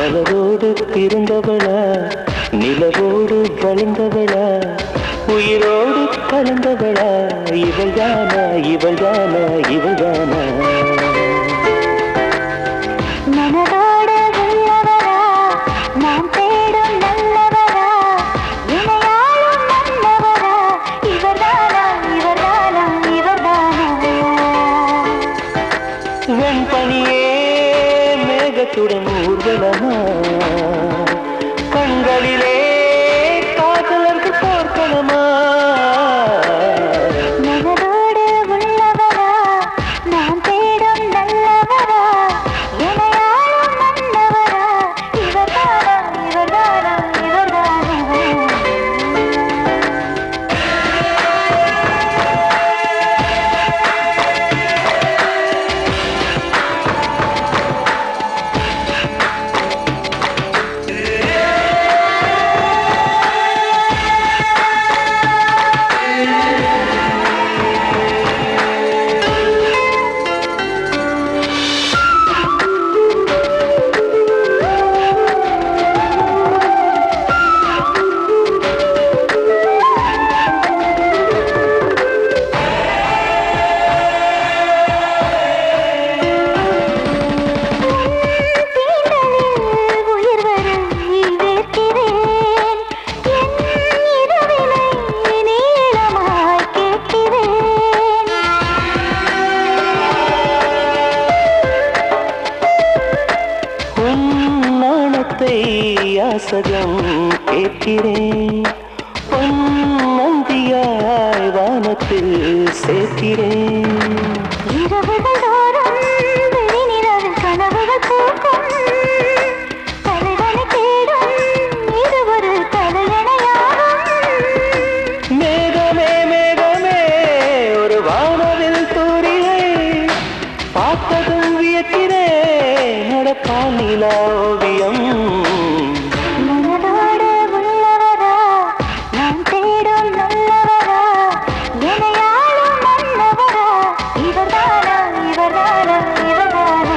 மலரோடு பிறந்தவளா நிலவோடு வளர்ந்தவளா உயிரோடு கலந்தவளா இவள் தானா இவள் தானா இவள் தானா மனதோடு உள்ளவரா நான் தேடும் நல்லவரா இணையாளும் நல்லவரா இவர்தானா இவர்தானா இவர்தானா வெண்பனியே மேகத்துடன் ஊர்வலமா கண்களிலே காதலர்கள் போர்க்களமா மனதோடு உள்ளவரா நான் தேடும் நல்லவரா இணையாளும் நல்லவரா இவர்தானா இவர்தானா இவர்தானா தீண்டலில் உயிர் வரும் வேர்க்கிறேன் என் இரவினை நீளமாய் கேட்கிறேன் உன் நாணத்தை யாசகம் கேட்கிறேன் பொன் நந்தியாய் வானத்தில் சேர்க்கிறேன் இரவுகள் தோறும் விழிநிலவில் கனவுகள் பூக்கும் தலைவனை தேடும் இது ஒரு தலையணையாகும் மேகமே மேகமே ஒரு வானவில் தூரிகை பார்த்ததும் வியக்கிறேன் நடப்பான் நிலா ஓவியம் மனதோடு உள்ளவரா நான் தேடும் நல்லவரா இணையாளும் மன்னவரா இவர்தானா இவர்தானா இவர்தானா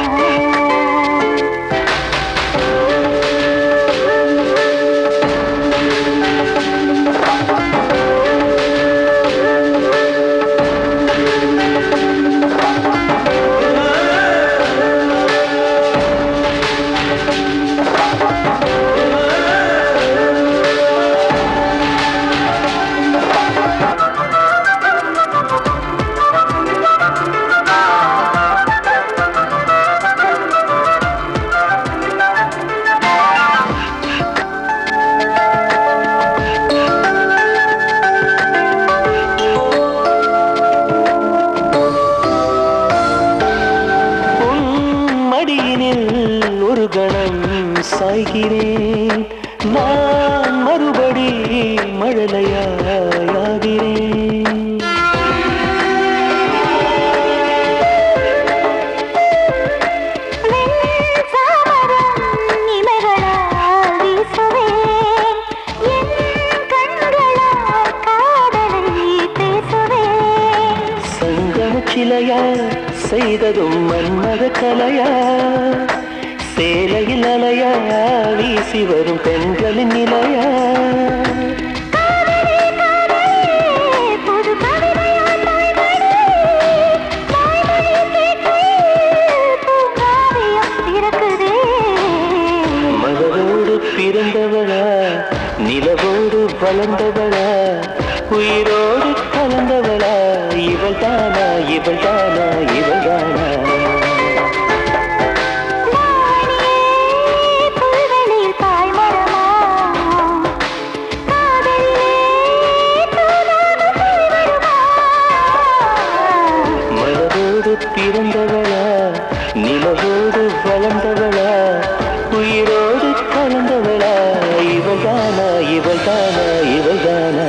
உன் மடியினில் ஒரு கணம் சாய்கிறேன் நான் மறுபடி மழலையாகிறேன் வெண்சாமரம் இமைகளால் வீசுவேன். என் கண்களால் காதலை பேசுவேன். சங்கம சிலையா செய்ததும் மன்மத கலையா சேலையில் அலையா வீசி வரும் பெண்களின் நிலையா காதலே, காதலே, புது கவிதையாய் தாய்மொழி. தாய்மொழி கேட்டு பூங்காவியம் பிறக்குதே. மலரோடு பிறந்தவளா நிலவோடு வளர்ந்தவளா உயிரோடு கலந்தவளா இவள் தானா இவள் தானா இவள் தானா நானே புல்வெளியில் தாய்மரமா? காதலிலே தூதாக போய்விடுமா? மலரோடு பிறந்தவளா நிலவோடு வளர்ந்தவளா உயிரோடு கலந்தவளா இவள் தானா இவள் தானா இவள் தானா